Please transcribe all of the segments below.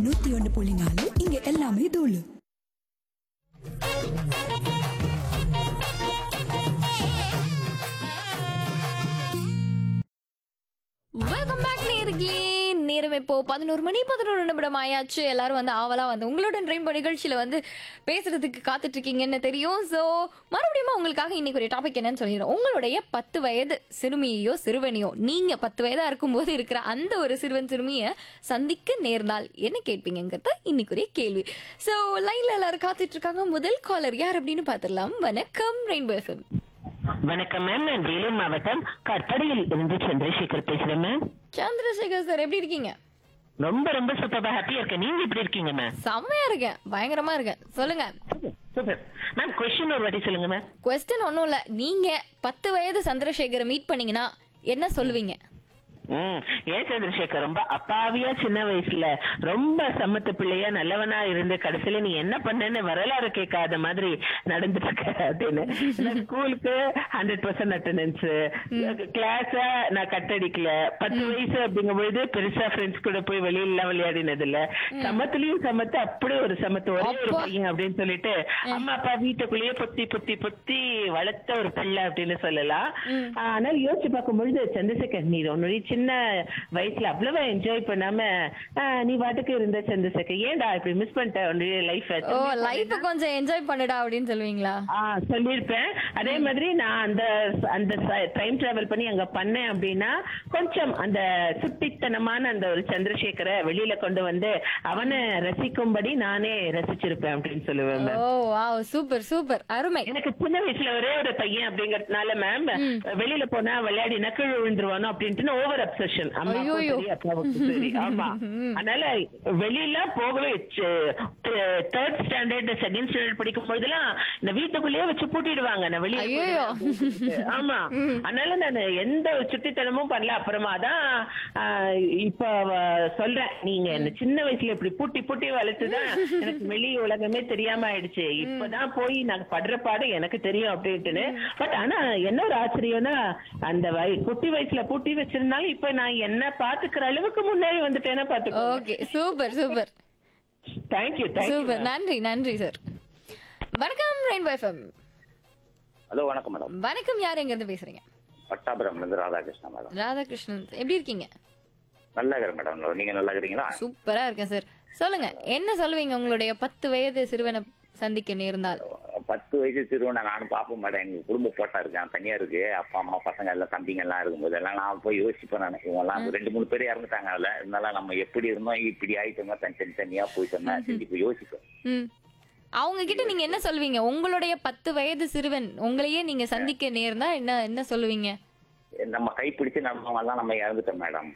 நூத்தி ஒன்னு புள்ளி நாலு இங்க எல்லாமே தூளு வெல்கம் பேக் நேர்களே நேரம் இப்போ பதினோரு மணி பதினோரு நிமிடம் ஆயாச்சு எல்லாரும் வந்து ஆவலா வந்து உங்களோட ரெயின்போ நிகழ்ச்சியில வந்து பேசுறதுக்கு காத்துட்டு இருக்கீங்கன்னு தெரியும் ஸோ மறுபடியும் உங்களுக்காக இன்னைக்கு ஒரு டாபிக் என்னன்னு சொல்லிடுறோம் உங்களுடைய பத்து வயது சிறுமியையோ சிறுவனையோ நீங்க பத்து வயதா இருக்கும்போது இருக்கிற அந்த ஒரு சிறுவன் சிறுமியை சந்திக்க நேர்ந்தால் என்ன கேட்பீங்கிறத இன்னைக்குரிய கேள்வி ஸோ லைன்ல எல்லாரும் காத்துட்டு இருக்காங்க முதல் காலர் யார் அப்படின்னு பார்த்துடலாம் வணக்கம் ரெயின்போ எஃப்எம் வணக்கம் மேம் நான் வேலூர் மாவட்டம் கற்படையில் இருந்து சந்திரசேகர் பேசுறேன் மேம் சந்திரசேகர் சார் எப்படி இருக்கீங்க ரொம்ப ரொம்ப சூப்பரா ஹாப்பியா இருக்கேன் நீங்க எப்படி இருக்கீங்க மேம் செம்மையா இருக்கேன் பயங்கரமா இருக்கேன் சொல்லுங்க சூப்பர் மேம் கொஸ்டின் ஒரு வாட்டி சொல்லுங்க மேம் கொஸ்டின் ஒன்றும் இல்லை நீங்க பத்து வயது சந்திரசேகரை மீட் பண்ணீங்கன்னா என்ன சொல்லுவீங்க ம் ஏன் சந்திரசேகர் ரொம்ப அப்பாவியா சின்ன வயசுல ரொம்ப சமத்து பிள்ளையா நல்லவனா இருந்து கடைசியில நீ என்ன பண்ணேன்னு வரலாறு கேட்காத மாதிரி நடந்துட்டு இருக்க அப்படின்னு ஸ்கூலுக்கு ஹண்ட்ரட் பர்சன்ட் அட்டண்டன்ஸ் கிளாஸ நான் கட்டடிக்கல பத்து வயசு அப்படிங்கும்போது பெருசா ஃப்ரெண்ட்ஸ் கூட போய் வெளியில எல்லாம் விளையாடினது இல்ல சமத்துலயும் சமத்து அப்படியே ஒரு சமத்து ஒரே ஒரு அப்பா. பையன் அப்படின்னு சொல்லிட்டு அம்மா அப்பா வீட்டுக்குள்ளேயே பொத்தி பொத்தி பொத்தி வளர்த்த ஒரு பிள்ளை அப்படின்னு சொல்லலாம் ஆனால் யோசிச்சு பார்க்கும்பொழுது சந்திரசேகர் நீ உன்னுடைய சின்ன வயசுல அவ்வளவா என்ஜாய் பண்ணாம ஆஹ், நீ பாட்டுக்கு இருந்த சந்திரசேகர் ஏன்டா இப்படி மிஸ் பண்ணிட்ட உன்னுடைய லைஃப் ஓ லைஃப் கொஞ்சம் என்ஜாய் பண்ணுடா அப்படின்னு சொல்லுவீங்களா ஆஹ் சொல்லியிருப்பேன் அதே மாதிரி நான் அந்த அந்த டைம் டிராவல் பண்ணி அங்க பண்ணேன் அப்படின்னா கொஞ்சம் அந்த சுட்டித்தனமான அந்த ஒரு சந்திரசேகரை வெளியில கொண்டு வந்து அவனை ரசிக்கும்படி நானே ரசிச்சிருப்பேன் அப்படின்னு சொல்லுவேன் ma'am. ஓ வாவ் சூப்பர் சூப்பர் அருமை எனக்கு சின்ன வயசுல ஒரே ஒரு பையன் அப்படிங்கறதுனால மேம் வெளியில போனா விளையாடி நக்கிழ் விழுந்துருவானோ அப்படின்ட்டு ஓவர் அப்சஷன் அம்மாவுக்கும் ஐயோயோ. சரி அப்பாவுக்கும் சரி ஆமா அதனால வெளியில போகவே தேர்ட் ஸ்டாண்டர்ட் செகண்ட் ஸ்டாண்டர்ட் படிக்கும் போதெல்லாம் இந்த வீட்டுக்குள்ளேயே வச்சு பூட்டிடுவாங்க நான் வெளியே ஐயையோ. ஆமா அதனால நான் எந்த ஒரு சுட்டித்தனமும் பண்ணல அப்புறமா தான் ஆஹ், இப்ப வ- சொல்றேன் நீங்க என்ன சின்ன வயசுல இப்படி பூட்டி பூட்டி வளர்த்துதான் எனக்கு வெளி உலகமே தெரியாம ஆயிடுச்சு இப்பதான் போய் நான் படுற பாடு எனக்கு தெரியும் அப்படின்ட்டுன்னு பட் ஆனா என்ன ஒரு ஆச்சரியம்னா அந்த வய- குட்டி வயசுல பூட்டி வச்சிருந்தாலும் இப்ப நான் என்ன பாத்துக்கிற அளவுக்கு முன்னாடி வந்துட்டேன்னா பாத்துக்கோ okay super super thank you thank you super நன்றி நன்றி சார் வணக்கம் ரெயின்போ எஃப்எம் ஹலோ வணக்கம் மேடம் வணக்கம் யார் எங்க இருந்து பேசுறீங்க பட்டாபுரம்ல இருந்து ராதாகிருஷ்ணன் மேடம் ராதாகிருஷ்ணன் எப்படி இருக்கீங்க நல்லா இருக்கிறேன் மேடம் நீங்க நல்லா இருக்கிறீங்களா சூப்பரா இருக்கேன் சார் சொல்லுங்க என்ன சொல்லுவீங்க உங்களுடைய பத்து வயது சிறுவனை சந்திக்க நேர்ந்தால் பத்து வயசு சிறுவனை நானும் பார்ப்போம் மேடம் எங்க குடும்ப போட்டா இருக்கேன் தனியா இருக்கு அப்பா அம்மா பசங்க எல்லாம் தம்பிங்க எல்லாம் இருக்கும்போது எல்லாம் நான் போய் யோசிப்பேன் நான் இவங்க எல்லாம் ரெண்டு மூணு பேர் இறந்துட்டாங்க அதுல இருந்தாலும் நம்ம எப்படி இருந்தோம் இப்படி ஆயிட்டோங்க தனி தனி தனியா போயிட்டோம்னா திருப்பி யோசிப்பேன் ம் அவங்க கிட்ட நீங்க என்ன சொல்வீங்க உங்களுடைய பத்து வயது சிறுவன் உங்களையே நீங்க சந்திக்க நேர்ந்தா என்ன என்ன சொல்லுவீங்க நம்ம கைப்பிடிச்சு நடந்தவங்க நம்ம இறந்துட்டோம் மேடம்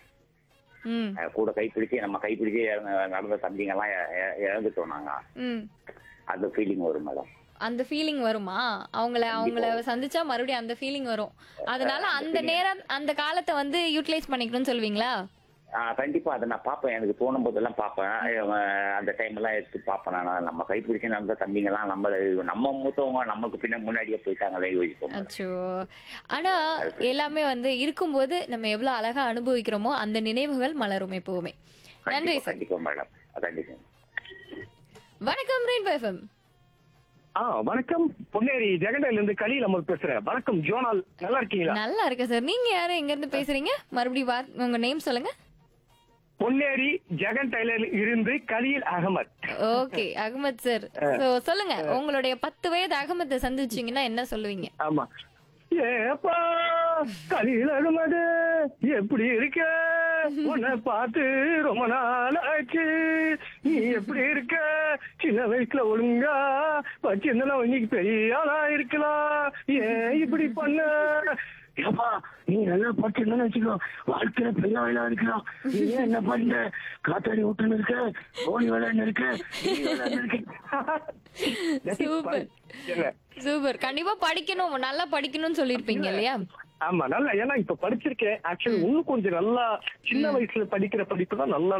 ம் அஹ் கூட கைப்பிடிச்சு நம்ம கைப்பிடிச்சு இறந்த- நடந்த தம்பிங்க எல்லாம் இ- இ- இறந்துட்டோம் நாங்க ம் அந்த ஃபீலிங் வரும் மேடம் அந்த ஃபீலிங் வருமா அவங்கள அவங்கள சந்திச்சா மறுபடியும் அந்த ஃபீலிங் வரும் அதனால அந்த நேரம் அந்த காலத்தை வந்து யூட்டிலைஸ் பண்ணிக்கணும்னு சொல்வீங்களா ஆஹ் கண்டிப்பா அதை நான் பார்ப்பேன் எனக்கு தோணும் போதெல்லாம் பார்ப்பேன் அஹ் அந்த டைம் எல்லாம் எடுத்து பார்ப்பேன் நான் நம்ம கைப்பிடிச்சு நடந்த தம்பிங்க எல்லாம் நம்ம நம்ம மூத்தவங்க நமக்கு பின்ன முன்னாடியே போயிட்டாங்களே யோசிப்போம் அச்சோ ஆனா எல்லாமே வந்து இருக்கும்போது நம்ம எவ்வளவு அழகா அனுபவிக்கிறோமோ அந்த நினைவுகள் மலரும் எப்பவுமே நன்றி கண்டிப்பா சார் கண்டிப்பா மேடம் கண்டிப்பா வணக்கம் ரெயின்போ எஃப்எம் ஆ வணக்கம் பொன்னேரி ஜெகண்டையில இருந்து கலியில் அமர் பேசுறேன் வணக்கம் ஜோனால் நல்லா இருக்கீங்களா நல்லா இருக்கேன் சார் நீங்க யாரு எங்க இருந்து பேசுறீங்க மறுபடியும் வா- உங்க நேம் சொல்லுங்க பொன்னேரி ஜெகன் டைலர் இருந்து Khaleel Ahmed okay Ahmed sir so சொல்லுங்க உங்களுடைய பத்து வயது அகமத்தை சந்திச்சீங்கன்னா என்ன சொல்லுவீங்க ஆமா ஏப்பா கலீல் அகமது எப்படி இருக்க உன்னை பார்த்து ரொம்ப நாள் ஆச்சு நீ எப்படி இருக்க சின்ன வயசுல ஒழுங்கா வச்சிருந்தா இன்னைக்கு பெரிய ஆளா இருக்கலாம் ஏன் இப்படி பண்ண ஏப்பா நீ நல்லா படிச்சிருந்தா வச்சுக்கோ வாழ்க்கையில பெரிய ஆளா இருக்கலாம் நீ ஏன் என்ன பண்ண காத்தாடி விட்டுன்னு இருக்க ஓடி விளையாண்டு இருக்க நீ விளையாண்டு இருக்க சூப்பர் என்ன சூப்பர் கண்டிப்பா படிக்கணும் நல்லா படிக்கணும்னு சொல்லிருப்பீங்க இல்லையா ஆமா நல்லா ஏன்னா இப்ப படிச்சிருக்கேன் ஆக்சுவலி இன்னும் கொஞ்சம் நல்லா சின்ன வயசுல படிக்கிற படிப்பு தான் நல்லா